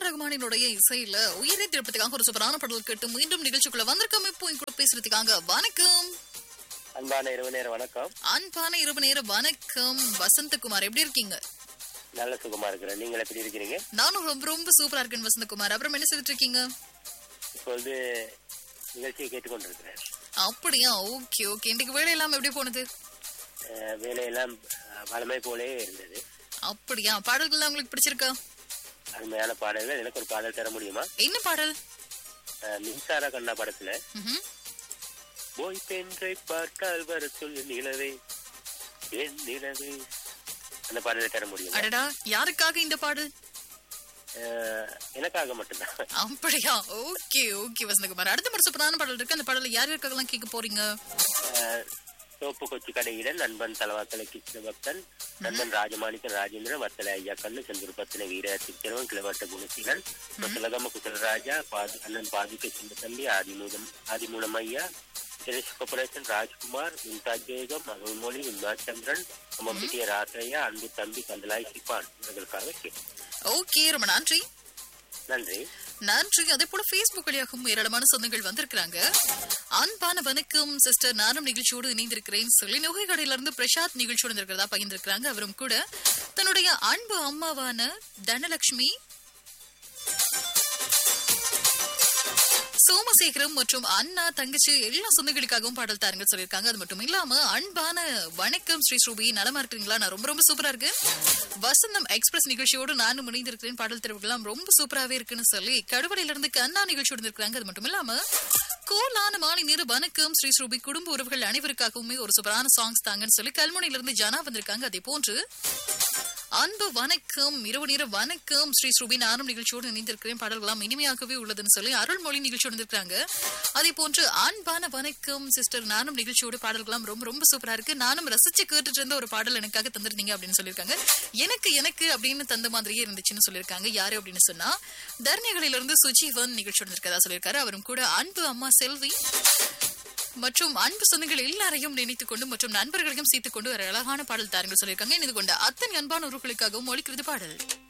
ரகுமானினுடைய இசையில உயிரை திருப்பத்துக்காக ஒரு சூப்பரான பாடல் கேட்டு மீண்டும் நிகழ்ச்சிக்குள்ள வந்திருக்கோம் இப்போ என் கூட பேசுறதுக்காக வணக்கம் அன்பான இரவு நேர வணக்கம் அன்பான இரவு நேர வணக்கம் வசந்தகுமார் எப்படி இருக்கீங்க நல்ல சுகமா இருக்கிறேன் நீங்கள் எப்படி இருக்கிறீங்க நானும் ரொம்ப ரொம்ப சூப்பரா இருக்கேன் வசந்தகுமார் அப்புறம் என்ன செய்துட்டு இருக்கீங்க இப்பொழுது நிகழ்ச்சியை கேட்டுக்கொண்டிருக்கிறேன் அப்படியா ஓகே ஓகே இன்னைக்கு வேலையெல்லாம் எப்படி போனது அஹ், வேலையெல்லாம் அஹ், வழமை போலே இருந்தது அப்படியா பாடல்கள்லாம் உங்களுக்கு பிடிச்சிருக்கா அருமையான பாடல்கள் எனக்கு ஒரு பாடல் தர முடியுமா என்ன பாடல் அஹ், மின்சார கண்ணா படத்துல ம்ஹும். போய் பென்றை பார்த்தால் வர சொல்லு நிலவே என் நிலவே அந்த பாடலை தர முடியுமா அடடா யாருக்காக இந்த பாடல் அஹ், எனக்காக மட்டும்தான் அப்படியா ஓகே ஓகே வசந்தகுமார் அடுத்த ஒரு சூப்பரான பாடல் இருக்கு அந்த பாடல யார் யாருக்காகலாம் கேட்க போறீங்க அஹ், தோப்பு கொச்சி கடையிடன் நண்பன் தலவாக்கலை கிருஷ்ண பக்தன் நண்பன் ராஜமாணிக்கன் ராஜேந்திரன் வத்தலை ஐயா கண்ணு செந்தூர்பத்தின வீர சித்திரவன் கிளவட்ட குணசீலன் குசலகம குசலராஜா பாது அண்ணன் பாதிக்க சின்ன தம்பி ஆதிமூலம் ஆதிமூலம் ஐயா தினேஷ் கார்பரேஷன் ராஜ்குமார் மும்தாஜ் பேகம் அருள்மொழி உன்மாத் சந்திரன் அம்மம்பிட்டிய ராசையா அன்பு தம்பி கந்தலாய் சிப்பான் இவர்களுக்காக கேட்கிறேன். ஓகே ரொம்ப நன்றி நன்றி நன்றி அதே போல Facebook வழியாகவும் ஏராளமான சொந்தங்கள் வந்திருக்கிறாங்க அன்பான வணக்கம் சிஸ்டர் நானும் நிகழ்ச்சியோடு இணைந்திருக்கிறேன் சொல்லி நுகை கடையில இருந்து பிரசாத் நிகழ்ச்சியோடு இருக்கிறதா பகிர்ந்திருக்கிறாங்க அவரும் கூட தன்னுடைய அன்பு அம்மாவான தனலட்சுமி சோமசேகரம் மற்றும் அண்ணா தங்கச்சி எல்லா சொந்தங்களுக்காகவும் பாடல் தாருங்க சொல்லியிருக்காங்க அது மட்டும் இல்லாம அன்பான வணக்கம் ஸ்ரீ ஸ்ரூபி நலமா இருக்கிறீங்களா நான் ரொம்ப ரொம்ப சூப்பரா இருக்கேன் வசந்தம் எக்ஸ்பிரஸ் நிகழ்ச்சியோடு நானும் இணைந்திருக்கிறேன் பாடல் தெரிவுகள்லாம் ரொம்ப சூப்பராவே இருக்குன்னு சொல்லி கடுவடையில இருந்து கண்ணா நிகழ்ச்சியோடு இருக்காங்க அது மட்டும் இல்லாம கோலான மாலை நேர வணக்கம் ஸ்ரீ ஸ்ரூபி குடும்ப உறவுகள் அனைவருக்காகவுமே ஒரு சூப்பரான சாங்ஸ் தாங்கன்னு சொல்லி கல்முனையில இருந்து ஜனா வந்திருக்காங்க அதே போன்று அன்பு வணக்கம் இரவு நேர வணக்கம் ஸ்ரீ ஸ்ரூபி நானும் நிகழ்ச்சியோடு இணைந்திருக்கிறேன் பாடல்களாம் இனிமையாகவே உள்ளதுன்னு சொல்லி அருள்மொழி நிகழ்ச்சியோடு இருக்காங்க அதே போன்று அன்பான வணக்கம் சிஸ்டர் நானும் நிகழ்ச்சியோட பாடல்களாம் ரொம்ப ரொம்ப சூப்பரா இருக்கு நானும் ரசிச்சு கேட்டுட்டு இருந்த ஒரு பாடல் எனக்காக தந்திருந்தீங்க அப்படின்னு சொல்லியிருக்காங்க எனக்கு எனக்கு அப்படின்னு தந்த மாதிரியே இருந்துச்சுன்னு சொல்லியிருக்காங்க யாரு அப்படின்னு சொன்னா தர்ணிகளிலிருந்து இருந்து சுஜீவன் நிகழ்ச்சியோடு இருக்கதா சொல்லியிருக்காரு அவரும் கூட அன்பு அம்மா செல்வி மற்றும் அன்பு சொந்தங்கள் எல்லாரையும் நினைத்துக் கொண்டு மற்றும் நண்பர்களையும் சேர்த்துக் கொண்டு ஒரு அழகான பாடல் தாருங்கள் சொல்லியிருக்காங்க இணைந்து கொண்ட அத்தனை அன்பான உறவுகளுக்காகவும் ஒழிக்கிறது பாடல்